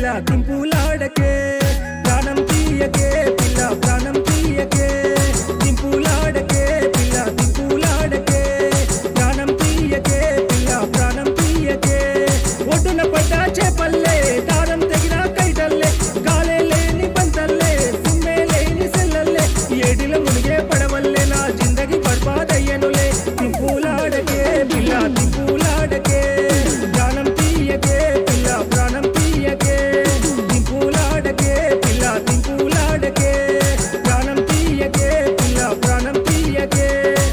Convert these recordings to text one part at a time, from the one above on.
దింపులాడకే ప్రాణం తీయకే పిల్ల ప్రాణం తీయకే దింపులాడకే పిల్ల దింపులాడకే ప్రాణం తీయకే పిల్ల ప్రాణం తీయకే ఒడ్డున పడ్డ చేపల్లే దారం తెగిన కైటల్లే గాలే లేని పంతల్లే సుమ్మే లేని సెల్లల్లే ఏడిల మునిగే పడవల్లే నా జిందగి బర్బాదయ్యనులే దింపులాడకే పిల్ల దింపులాడకే ప్రాణం తీయకే పిల్ల ప్రాణం తీయకే దింపులాడకే పిల్ల దింపులాడకే ప్రాణం తీయకే పిల్ల ప్రాణం తీయకే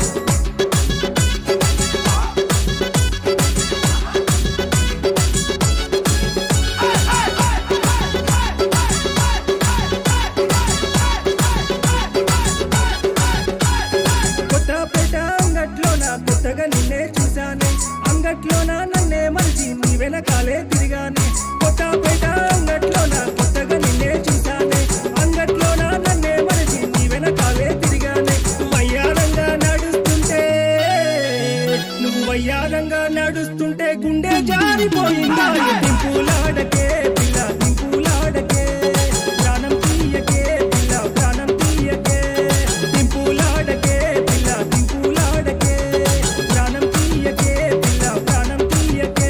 కొత్తపేట అంగట్లోన కొత్తగా నిన్నే చూశానే అంగట్లోన నన్నే మరిచి నీ వెనకాలే తిరిగానే కొత్తపేట అంగట్లోన కొత్తగా నిన్నే చూశానే అంగట్లోన నన్నే మరిచి నీ వెనకాలే తిరిగానే వయ్యారంగా నడుస్తుంటే నువ్వు వయ్యారంగా నడుస్తుంటే గుండె జారిపోయిందా దింపులాడకే పిల్ల దింపులాడకే ప్రాణం తీయకే పిల్ల ప్రాణం తీయకే దింపులాడకే పిల్ల దింపులాడకే ప్రాణం తీయకే పిల్ల ప్రాణం తీయకే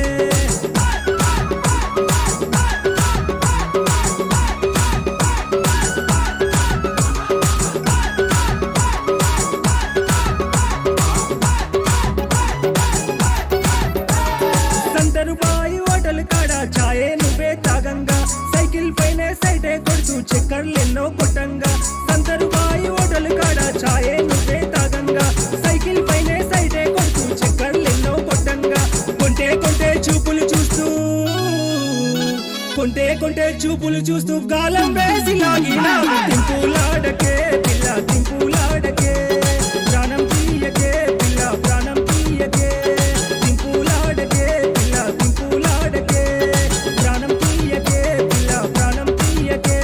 సందరు బాయి హోటల్ కాడ ఛాయే నువ్వే తాగంగా సైకిల్ పైనే సైటే కొడుతూ చక్కర్లెన్నో కొట్టంగా సందరు బాయి హోటల్ కాడ ఛాయే నువ్వే తాగంగా సైకిల్ పైనే సైటే కొడుతూ చక్కర్లెన్నో కొట్టంగా కొంటే కొంటే చూపులు చూస్తూ కొంటే కొంటే చూపులు చూస్తూ గాలం వేసి లాగిన దింపులాడకే పిల్ల దింపులాడకే ప్రాణం తీయకే పిల్ల ప్రాణం తీయకే దింపులాడకే పిల్ల దింపులాడకే ప్రాణం తీయకే పిల్ల ప్రాణం తీయకే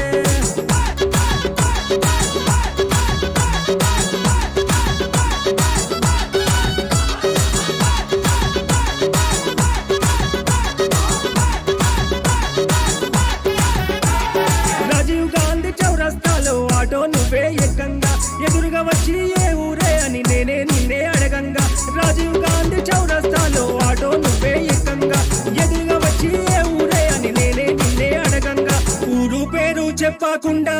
రాజీవ్ గాంధీ చౌరస్తాలో ఆటో నువ్వే ఎక్కంగా ఎదురుగా వచ్చి ఏ ఊరే అని నేనే నిన్నే అడగంగా రాజీవ్ గాంధీ చౌరస్తాలో ఆటో నువ్వే ఎక్కంగా ఎదురుగా వచ్చి ఏ ఊరే అని నేనే నిన్నే అడగంగా ఊరు పేరు చెప్పకుండా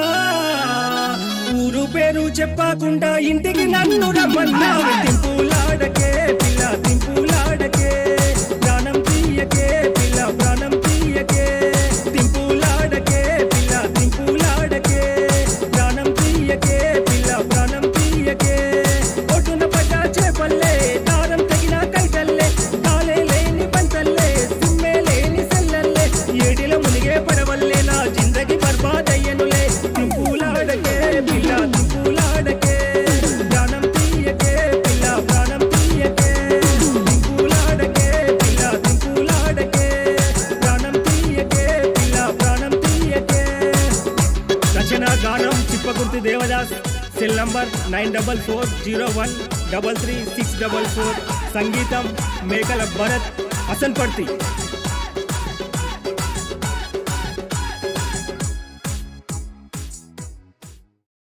ఊరు పేరు చెప్పకుండా ఇంటికి నన్ను రమ్మన్నా తింపులాడకే పిల్ల తింపులాడకే ప్రాణం తీయకే పిల్ల ప్రాణం తీయకే తింపులాడకే పిల్ల తింపులాడకే ప్రాణం తీయకే పిల్ల ప్రాణం తీయకే ఒడ్డున పడ్డ చేపల్లే దారం తగిన కైటల్లే కాలే లేని పంతల్లే సుమ్మే లేని సెల్లల్లే ఏడిల మునిగే పడవల్లే నా జిందగి బర్బాదయ్యనులే తింపులాడకే పిల్ల తింపులాడకే ప్రాణం తీయకే పిల్ల ప్రాణం తీయకే తింపులాడకే పిల్ల తింపులాడకే ప్రాణం తీయకే పిల్ల ప్రాణం తీయకే రచన గానం Chippakurthi Devadas cell number nine double four zero one double three six double four సంగీతం మేకల భరత్ అసన్పర్తి